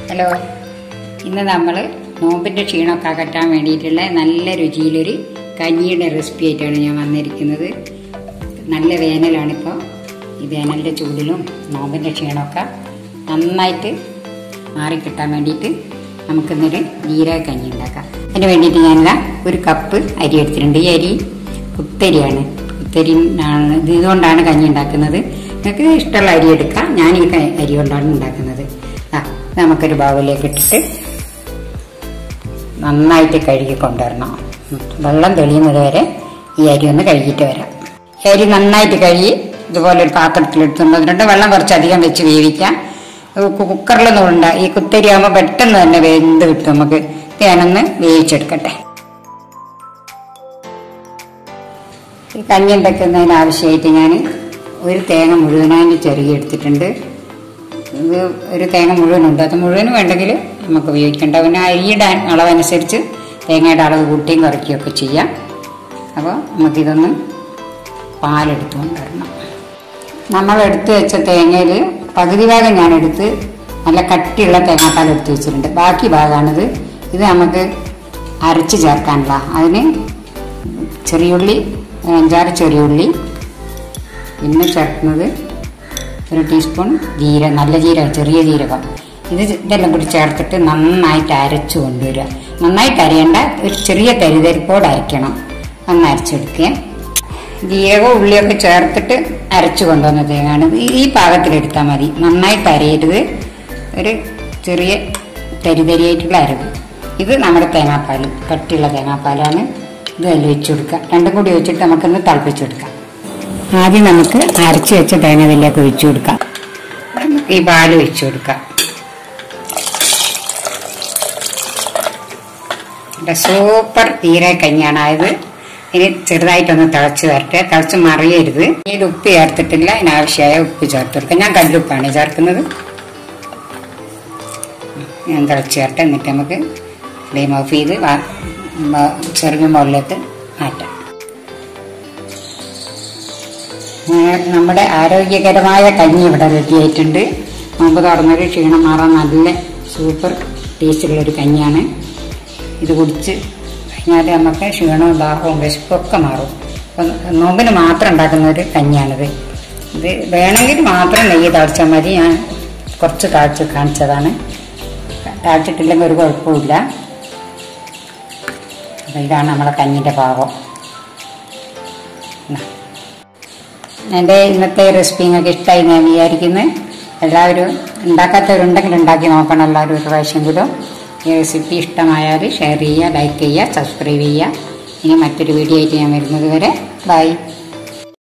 Hello ഇന്ന് നമ്മൾ നോമ്പിൻ്റെ ക്ഷീണമൊക്കെ അകറ്റാൻ വേണ്ടിയിട്ടുള്ള നല്ല രുചിയിലൊരു കഞ്ഞിയുടെ റെസിപ്പി ആയിട്ടാണ് ഞാൻ വന്നിരിക്കുന്നത് നല്ല വേനലാണിപ്പോൾ ഈ വേനലിൻ്റെ ചൂടിലും നോമ്പിൻ്റെ ക്ഷീണമൊക്കെ നന്നായിട്ട് മാറിക്കിട്ടാൻ വേണ്ടിയിട്ട് നമുക്കിന്നൊരു ജീരക കഞ്ഞി ഉണ്ടാക്കാം അതിന് വേണ്ടിയിട്ട് ഞാനിതാ ഒരു കപ്പ് അരി എടുത്തിട്ടുണ്ട് ഈ അരി കുത്തരിയാണ് കുത്തരി ആണ് ഇത് ഇതുകൊണ്ടാണ് കഞ്ഞി ഉണ്ടാക്കുന്നത് നിങ്ങൾക്ക് ഇഷ്ടമുള്ള അരി എടുക്കാം ഞാൻ ഈ ക- അരി കൊണ്ടാണ് ഉണ്ടാക്കുന്നത് ആ ഇത് നമുക്കൊരു ബൗളിലേക്ക് ഇട്ടിട്ട് നന്നായിട്ട് കഴുകി കൊണ്ടുവരണം ഉം. വെള്ളം തെളിയുന്നത് വരെ ഈ അരി ഒന്ന് കഴുകിയിട്ട് വരാം ഈ അരി നന്നായിട്ട് കഴുകി ഇതുപോലെ ഒരു പാത്രത്തിൽ എടുത്തുകൊണ്ടിട്ടുണ്ട് വെള്ളം കുറച്ചധികം വെച്ച് വേവിക്കാം കു- കുക്കറിലൊന്നും ഉണ്ട ഈ കുത്തരി ആകുമ്പോൾ പെട്ടെന്ന് തന്നെ വെന്ത് കിട്ടും നമുക്ക് ഇത് ഞാനൊന്ന് വേവിച്ചെടുക്കട്ടെ ഈ കഞ്ഞി ഉണ്ടാക്കുന്നതിന് ആവശ്യമായിട്ട് ഞാൻ ഒരു തേങ്ങ മുഴുവനായിട്ട് ചെറുകി എടുത്തിട്ടുണ്ട് ഇത് ഒരു തേങ്ങ മുഴുവനുണ്ട് അത് മുഴുവനും വേണ്ടെങ്കിൽ നമുക്ക് ഉപയോഗിക്കേണ്ട പിന്നെ അരിയുടെ അളവനുസരിച്ച് തേങ്ങയുടെ അളവ് കൂട്ടിയും കുറയ്ക്കുകയും ഒക്കെ ചെയ്യാം അപ്പോൾ നമുക്കിതൊന്ന് പാലെടുത്ത് കൊണ്ടുവരണം നമ്മൾ എടുത്ത് വെച്ച തേങ്ങയിൽ പകുതി ഭാഗം ഞാൻ എടുത്ത് നല്ല കട്ടിയുള്ള തേങ്ങാപ്പാൽ എടുത്ത് വെച്ചിട്ടുണ്ട് ബാക്കി ഭാഗമാണിത് ഇത് നമുക്ക് അരച്ച് ചേർക്കാനുള്ള അതിന് ചെറിയുള്ളി അഞ്ചാറ് ചെറിയുള്ളി പിന്നെ ചേർക്കുന്നത് ഒരു ടീസ്പൂൺ ജീരകം നല്ല ജീരകം ചെറിയ ജീരകം ഇത് ഇതെല്ലാം കൂടി ചേർത്തിട്ട് നന്നായിട്ട് അരച്ചു കൊണ്ടുവരിക നന്നായിട്ട് അരയേണ്ട ഒരു ചെറിയ തരിതരിപ്പോടെ അരയ്ക്കണം ഒന്ന് അരച്ചെടുക്കുക ജീരകവും ഉള്ളിയൊക്കെ ചേർത്തിട്ട് അരച്ചു കൊണ്ടുവന്ന തേങ്ങയാണ് ഇത് ഈ പാകത്തിലെടുത്താൽ മതി നന്നായിട്ട് അരയരുത് ഒരു ചെറിയ തരിതരിയായിട്ടുള്ള അരവ് ഇത് നമ്മുടെ തേങ്ങാപ്പാൽ കട്ടിയുള്ള തേങ്ങാപ്പാലാണ് ഇത് അതിൽ വെച്ച് കൊടുക്കുക രണ്ടും കൂടി വെച്ചിട്ട് നമുക്കൊന്ന് തിളപ്പിച്ചെടുക്കാം ആദ്യം നമുക്ക് അരച്ച് വെച്ച തേങ്ങ ഇതിലേക്ക് ഒഴിച്ചു കൊടുക്കാം നമുക്ക് ഈ പാല് ഒഴിച്ചു കൊടുക്കാം ഇവിടെ സൂപ്പർ തീര കഞ്ഞിയാണ് ആയത് ഇനി ചെറുതായിട്ടൊന്ന് തിളച്ച് വരട്ടെ തിളച്ച് മറിയരുത് ഇനി ഇത് ഉപ്പ് ചേർത്തിട്ടില്ല അതിനാവശ്യമായ ഉപ്പ് ചേർത്ത് കൊടുക്കാം ഞാൻ കല്ലുപ്പാണ് ചേർക്കുന്നത് ഞാൻ തിളച്ച് വരട്ടെ എന്നിട്ട് നമുക്ക് ഫ്ലെയിം ഓഫ് ചെയ്ത് ചെറുകിൻ മുകളിലേക്ക് മാറ്റാം അങ്ങനെ നമ്മുടെ ആരോഗ്യകരമായ കഞ്ഞി ഇവിടെ റെഡി ആയിട്ടുണ്ട് നോമ്പ് തുറന്നൊരു ക്ഷീണം മാറാൻ നല്ല സൂപ്പർ ടേസ്റ്റുള്ളൊരു കഞ്ഞിയാണ് ഇത് കുടിച്ച് കഴിഞ്ഞാൽ നമുക്ക് ക്ഷീണവും ദാഹവും വിശപ്പൊക്കെ മാറും അപ്പം നോമ്പിന് മാത്രം ഉണ്ടാക്കുന്ന ഒരു കഞ്ഞിയാണിത് ഇത് വേണമെങ്കിൽ മാത്രം നെയ്യ് താഴ്ച്ചാൽ മതി ഞാൻ കുറച്ച് താഴ്ച കാണിച്ചതാണ് താഴ്ച്ചിട്ടില്ലെങ്കിൽ ഒരു കുഴപ്പമില്ല അപ്പം ഇതാണ് നമ്മളെ കഞ്ഞിൻ്റെ പാകം എന്നാ. എൻ്റെ ഇന്നത്തെ റെസിപ്പി നിങ്ങൾക്ക് ഇഷ്ടമായി ഞാൻ വിചാരിക്കുന്നത് എല്ലാവരും ഉണ്ടാക്കാത്തവരുണ്ടെങ്കിൽ ഉണ്ടാക്കി നോക്കണം എല്ലാവരും ഒരു പ്രാവശ്യമെങ്കിലും ഈ റെസിപ്പി ഇഷ്ടമായാൽ ഷെയർ ചെയ്യുക ലൈക്ക് ചെയ്യുക സബ്സ്ക്രൈബ് ചെയ്യുക ഇനി മറ്റൊരു വീഡിയോ ആയിട്ട് ഞാൻ വരുന്നത് വരെ ബൈ